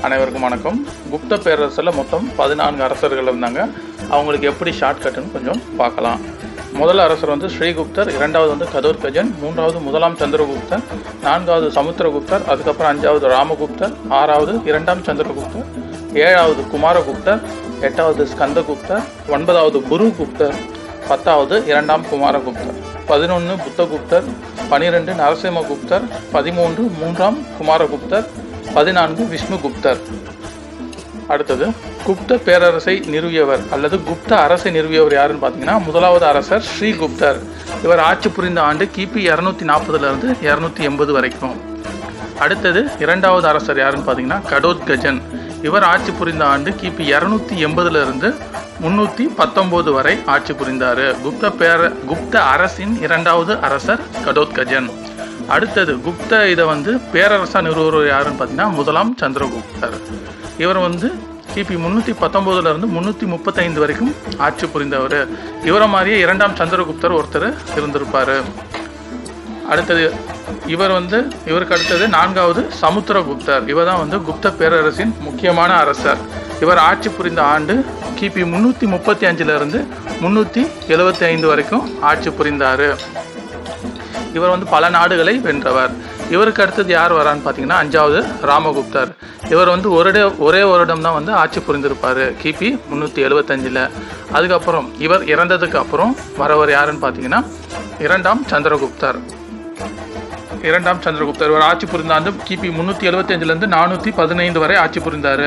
அனைவருக்கும் வணக்கம் குப்த பேரரசில் மொத்தம் பதினான்கு அரசர்கள் இருந்தாங்க அவங்களுக்கு எப்படி ஷார்ட்கட்டுன்னு கொஞ்சம் பார்க்கலாம் முதல் அரசர் வந்து ஸ்ரீகுப்தர் இரண்டாவது வந்து கதோர்கஜன் மூன்றாவது முதலாம் சந்திரகுப்தர் நான்காவது சமுத்திரகுப்தர் அதுக்கப்புறம் அஞ்சாவது ராமகுப்தர் ஆறாவது இரண்டாம் சந்திரகுப்தர் ஏழாவது குமாரகுப்தர் எட்டாவது ஸ்கந்தகுப்தர் ஒன்பதாவது குருகுப்தர் பத்தாவது இரண்டாம் குமாரகுப்தர் பதினொன்று புத்தகுப்தர் பனிரெண்டு நரசிம்மகுப்தர் பதிமூன்று மூன்றாம் குமாரகுப்தர் பதினான்கு விஷ்ணுகுப்தர் அடுத்தது குப்த பேரரசை நிறுவியவர் அல்லது குப்த அரசை நிறுவியவர் யாருன்னு பார்த்தீங்கன்னா முதலாவது அரசர் ஸ்ரீகுப்தர் இவர் ஆட்சி புரிந்த ஆண்டு கிபி இரநூத்தி நாற்பதுலேருந்து இரநூத்தி எண்பது வரைக்கும் அடுத்தது இரண்டாவது அரசர் யாருன்னு பார்த்தீங்கன்னா கடோத்கஜன் இவர் ஆட்சி புரிந்த ஆண்டு கிபி இரநூத்தி எண்பதுலேருந்து முன்னூற்றி பத்தொம்போது வரை ஆட்சி புரிந்தார் குப்த பேர குப்த அரசின் இரண்டாவது அரசர் கடோத்கஜன் அடுத்தது குப்த இதை வந்து பேரரசா நிறுவனர் யாருன்னு பார்த்தீங்கன்னா முதலாம் சந்திரகுப்தர் இவர் வந்து கிபி முந்நூற்றி பத்தொம்போதுலேருந்து முந்நூற்றி முப்பத்தைந்து வரைக்கும் ஆட்சி புரிந்தவர் இவரை மாதிரியே இரண்டாம் சந்திரகுப்தர் ஒருத்தர் இருந்திருப்பார் அடுத்தது இவர் வந்து இவருக்கு அடுத்தது நான்காவது சமுத்திரகுப்தர் இவர் தான் வந்து குப்த பேரரசின் முக்கியமான அரசர் இவர் ஆட்சி புரிந்த ஆண்டு கிபி முந்நூற்றி முப்பத்தி அஞ்சுலேருந்து முந்நூற்றி எழுபத்தி ஐந்து வரைக்கும் ஆட்சி புரிந்தார் இவர் வந்து பல நாடுகளை வென்றவர் இவருக்கு அடுத்தது யார் வரான்னு பார்த்தீங்கன்னா அஞ்சாவது ராமகுப்தர் இவர் வந்து ஒரே ஒரே வருடம் தான் வந்து ஆட்சி புரிந்திருப்பார் கிபி முந்நூற்றி எழுபத்தஞ்சில் அதுக்கப்புறம் இவர் இறந்ததுக்கு அப்புறம் வரவர் யாருன்னு பார்த்தீங்கன்னா இரண்டாம் சந்திரகுப்தர் இரண்டாம் சந்திரகுப்தர் இவர் ஆட்சி புரிந்த ஆண்டு கிபி முந்நூற்றி எழுபத்தஞ்சிலேருந்து நானூற்றி பதினைந்து வரை ஆட்சி புரிந்தார்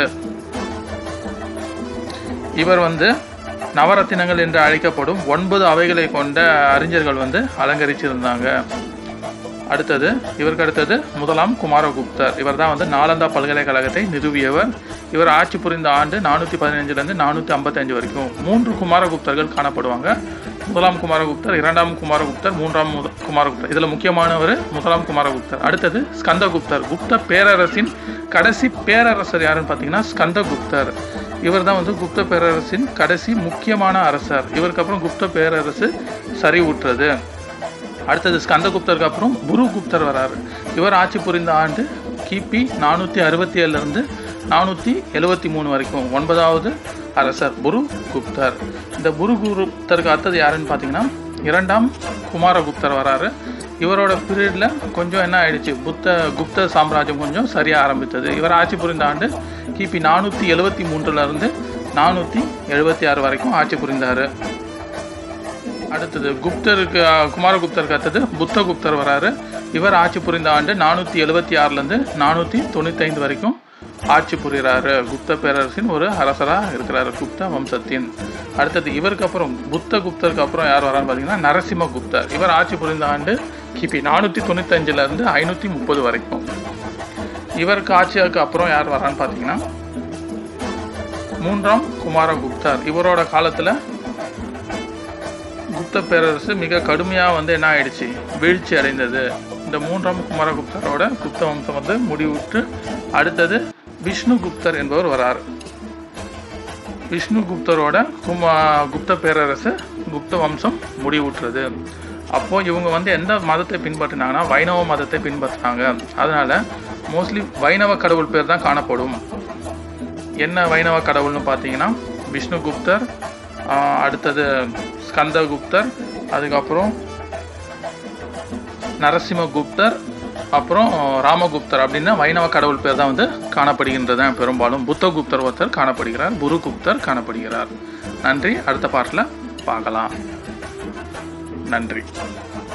இவர் வந்து நவரத்தினங்கள் என்று அழைக்கப்படும் ஒன்பது அவைகளை கொண்ட அறிஞர்கள் வந்து அலங்கரிச்சிருந்தாங்க அடுத்தது இவருக்கு அடுத்தது முதலாம் குமாரகுப்தர் இவர் தான் வந்து நாலந்தா பல்கலைக்கழகத்தை நிறுவியவர் இவர் ஆட்சி புரிந்த ஆண்டு நானூற்றி பதினஞ்சுலேருந்து நானூற்றி ஐம்பத்தஞ்சு வரைக்கும் மூன்று குமாரகுப்தர்கள் காணப்படுவாங்க முதலாம் குமாரகுப்தர் இரண்டாம் குமாரகுப்தர் மூன்றாம் முத குமாரகுப்தர் இதில் முக்கியமானவர் முதலாம் குமாரகுப்தர் அடுத்தது ஸ்கந்தகுப்தர் குப்த பேரரசின் கடைசி பேரரசர் யாருன்னு பார்த்தீங்கன்னா ஸ்கந்தகுப்தர் இவர் தான் வந்து குப்த பேரரசின் கடைசி முக்கியமான அரசர் இவருக்கு அப்புறம் குப்த பேரரசு சரிவுற்றது அடுத்தது ஸ்கந்தகுப்தருக்கு அப்புறம் குருகுப்தர் வராரு இவர் ஆட்சி புரிந்த ஆண்டு கிபி நானூற்றி அறுபத்தி ஏழுலேருந்து நானூற்றி எழுபத்தி மூணு வரைக்கும் ஒன்பதாவது அரசர் புரு குப்தர் இந்த புரு குப்தருக்கு அடுத்தது யாருன்னு பார்த்தீங்கன்னா இரண்டாம் குமாரகுப்தர் வராரு இவரோட பீரியடில் கொஞ்சம் என்ன ஆயிடுச்சு புத்த குப்த சாம்ராஜ்யம் கொஞ்சம் சரியாக ஆரம்பித்தது இவர் ஆட்சி புரிந்த ஆண்டு கிபி நானூற்றி எழுபத்தி மூன்றுலேருந்து நானூற்றி எழுபத்தி ஆறு வரைக்கும் ஆட்சி புரிந்தார் அடுத்தது குப்தருக்கு அஹ், குமாரகுப்தருக்கு அடுத்தது புத்தகுப்தர் வராரு இவர் ஆட்சி புரிந்த ஆண்டு நானூற்றி எழுபத்தி ஆறுலேருந்து நானூற்றி தொண்ணூத்தைந்து வரைக்கும் ஆட்சி புரிகிறாரு குப்த பேரரசின் ஒரு அரசராக இருக்கிறாரு குப்த வம்சத்தின் அடுத்தது இவருக்கு அப்புறம் புத்த குப்தருக்கு அப்புறம் யார் வரான்னு பார்த்தீங்கன்னா நரசிம்ம குப்தர் இவர் ஆட்சி புரிந்த ஆண்டு கிபி நானூற்றி தொண்ணூத்தஞ்சுலேருந்து ஐநூற்றி முப்பது வரைக்கும் இவருக்கு ஆட்சியாக்கு அப்புறம் யார் வரான்னு பார்த்தீங்கன்னா மூன்றாம் குமாரகுப்தர் இவரோட காலத்தில் குப்த பேரரசு மிக கடுமையாக வந்து என்ன ஆயிடுச்சு வீழ்ச்சி அடைந்தது இந்த மூன்றாம் குமாரகுப்தரோட குப்த வம்சம் வந்து முடிவுற்று அடுத்தது விஷ்ணுகுப்தர் என்பவர் வரார் விஷ்ணுகுப்தரோட குமா குப்த பேரரசு குப்த வம்சம் முடிவுற்றது அப்போ இவங்க வந்து எந்த மதத்தை பின்பற்றினாங்கன்னா வைணவ மதத்தை பின்பற்றினாங்க அதனால மோஸ்ட்லி வைணவ கடவுள் பேர் தான் காணப்படும் என்ன வைணவ கடவுள்னு பார்த்தீங்கன்னா விஷ்ணுகுப்தர் ஆஹ் அடுத்தது ஸ்கந்தகுப்தர் அதுக்கப்புறம் நரசிம்மகுப்தர் அப்புறம் ராமகுப்தர் அப்படின்னா வைணவ கடவுள் பேர் தான் வந்து காணப்படுகின்றது பெரும்பாலும் புத்தகுப்தர் ஒருத்தர் காணப்படுகிறார் குருகுப்தர் காணப்படுகிறார் நன்றி அடுத்த பாட்டில் பார்க்கலாம் நன்றி